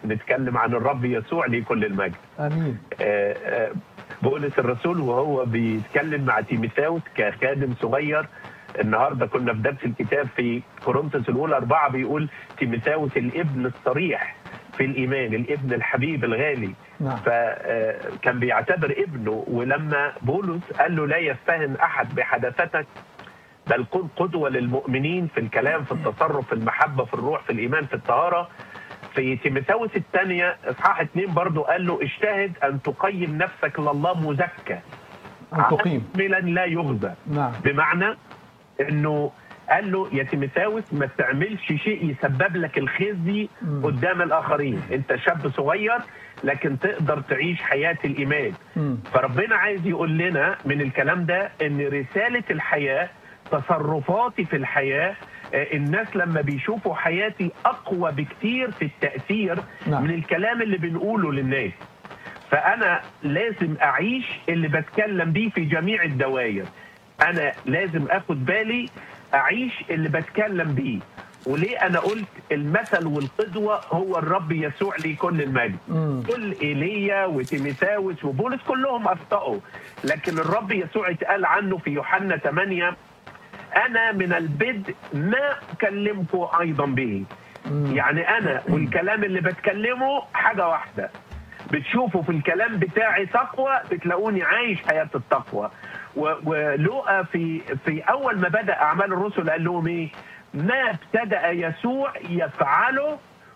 نتكلم عن الرب يسوع ليه كل المجد امين آه، آه، بولس الرسول وهو بيتكلم مع تيموثاوس كخادم صغير النهارده كنا في درس الكتاب في كورنثوس الاولى اربعه بيقول تيموثاوس الابن الصريح في الايمان الابن الحبيب الغالي نعم فكان بيعتبر ابنه ولما بولس قال له لا يفتهن احد بحدثتك بل كن قدوه للمؤمنين في الكلام في التصرف في المحبه في الروح في الايمان في الطهاره في تيموثاوس الثانيه اصحاح اثنين برضه قال له اجتهد ان تقيم نفسك لله مزكى ان تقيم عاملا لا يغزى نعم بمعنى انه قال له يا تيموثاوس ما تعملش شيء يسبب لك الخزي مم. قدام الاخرين انت شاب صغير لكن تقدر تعيش حياه الايمان مم. فربنا عايز يقول لنا من الكلام ده ان رساله الحياه تصرفاتي في الحياه آه، الناس لما بيشوفوا حياتي اقوى بكتير في التاثير نعم. من الكلام اللي بنقوله للناس فانا لازم اعيش اللي بتكلم بيه في جميع الدوائر انا لازم اخد بالي اعيش اللي بتكلم بيه وليه انا قلت المثل والقدوه هو الرب يسوع لي كل المجد مم. كل ايليا وتيميثاوس وبولس كلهم اخطاوا لكن الرب يسوع اتقال عنه في يوحنا 8 انا من البدء ما اكلمكم ايضا به مم. يعني انا والكلام اللي بتكلمه حاجه واحده بتشوفوا في الكلام بتاعي تقوى بتلاقوني عايش حياه التقوى و- ولوقا في في اول ما بدا اعمال الرسل قال لهم ايه؟ ما ابتدا يسوع يفعله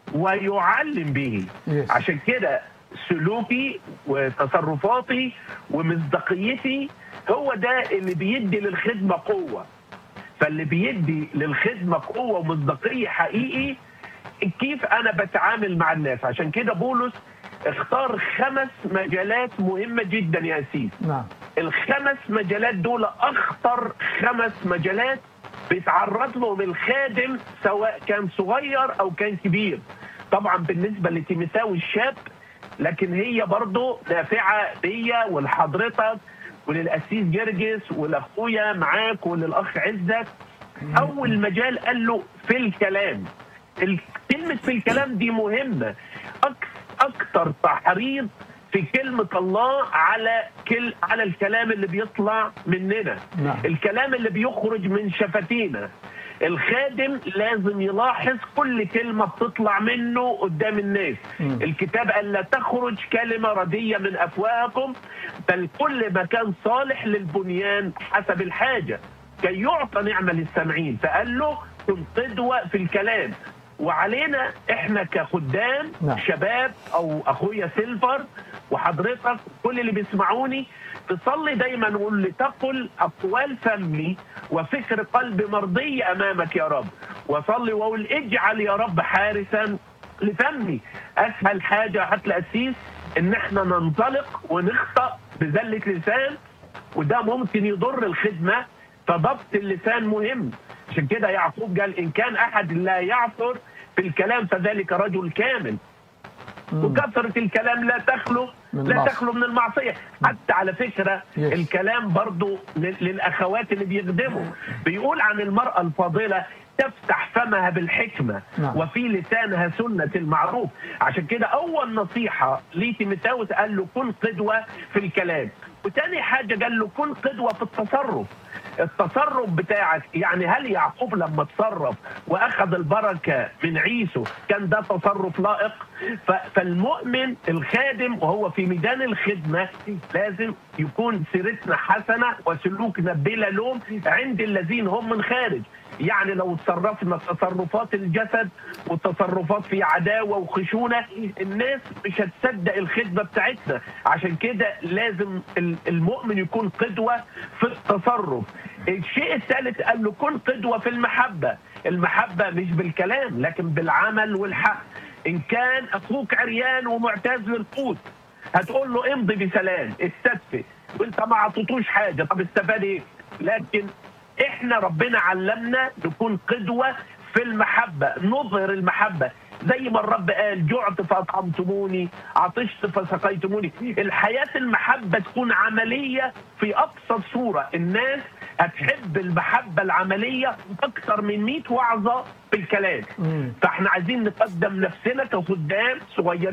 ويعلم به Yes. عشان كده سلوكي وتصرفاتي ومصداقيتي هو ده اللي بيدي للخدمه قوه فاللي بيدي للخدمه قوه ومصداقيه حقيقي كيف انا بتعامل مع الناس عشان كده بولس اختار خمس مجالات مهمه جدا يا اسيس نعم الخمس مجالات دول اخطر خمس مجالات بيتعرض لهم الخادم سواء كان صغير او كان كبير طبعا بالنسبه لتيموثاوس الشاب لكن هي برضه نافعه ليا ولحضرتك وللاسيس جرجس ولاخويا معاك وللاخ عزت اول مجال قال له في الكلام ال- كلمه في الكلام دي مهمه أك- اكتر تحريض في كلمة الله على كل على الكلام اللي بيطلع مننا نعم. الكلام اللي بيخرج من شفتينا الخادم لازم يلاحظ كل كلمة بتطلع منه قدام الناس مم. الكتاب قال لا تخرج كلمة ردية من أفواهكم بل كل ما كان صالح للبنيان حسب الحاجة كي يعطى نعمة للسامعين فقال له كن قدوة في الكلام وعلينا احنا كخدام نعم. شباب او اخويا سيلفر وحضرتك كل اللي بيسمعوني تصلي دايما وقول لتقل اقوال فمي وفكر قلبي مرضي امامك يا رب وصلي واقول اجعل يا رب حارسا لفمي اسهل حاجه هتلاقي الاسيس ان احنا ننطلق ونخطا بذله لسان وده ممكن يضر الخدمه فضبط اللسان مهم عشان كده يعقوب قال ان كان احد لا يعثر في الكلام فذلك رجل كامل مم. وكثرة الكلام لا تخلو من لا المعصية. تخلو من المعصية حتى على فكرة Yes. الكلام برضو لل- للأخوات اللي بيخدموا بيقول عن المرأة الفاضلة تفتح فمها بالحكمة نعم. وفي لسانها سنة المعروف عشان كده أول نصيحة لتيموثاوس قال له كن قدوة في الكلام وتاني حاجة قال له كن قدوة في التصرف التصرف بتاعك يعني هل يعقوب لما تصرف واخذ البركه من عيسو كان ده تصرف لائق ف- فالمؤمن الخادم وهو في ميدان الخدمه لازم يكون سيرتنا حسنه وسلوكنا بلا لوم عند الذين هم من خارج يعني لو تصرفنا تصرفات الجسد وتصرفات في عداوه وخشونه الناس مش هتصدق الخدمه بتاعتنا عشان كده لازم ال- المؤمن يكون قدوه في التصرف الشيء الثالث قال له كن قدوه في المحبه المحبه مش بالكلام لكن بالعمل والحق ان كان اخوك عريان ومعتز للقوت هتقول له امضي بسلام استدفي وانت ما عطيتوش حاجه طب استفاد ايه لكن احنا ربنا علمنا نكون قدوه في المحبه نظهر المحبه زي ما الرب قال جعت فاطعمتموني عطشت فسقيتموني الحياه المحبه تكون عمليه في ابسط صوره الناس هتحب المحبه العمليه اكثر من 100 وعظه في الكلام مم. فاحنا عايزين نقدم نفسنا كخدام صغيرين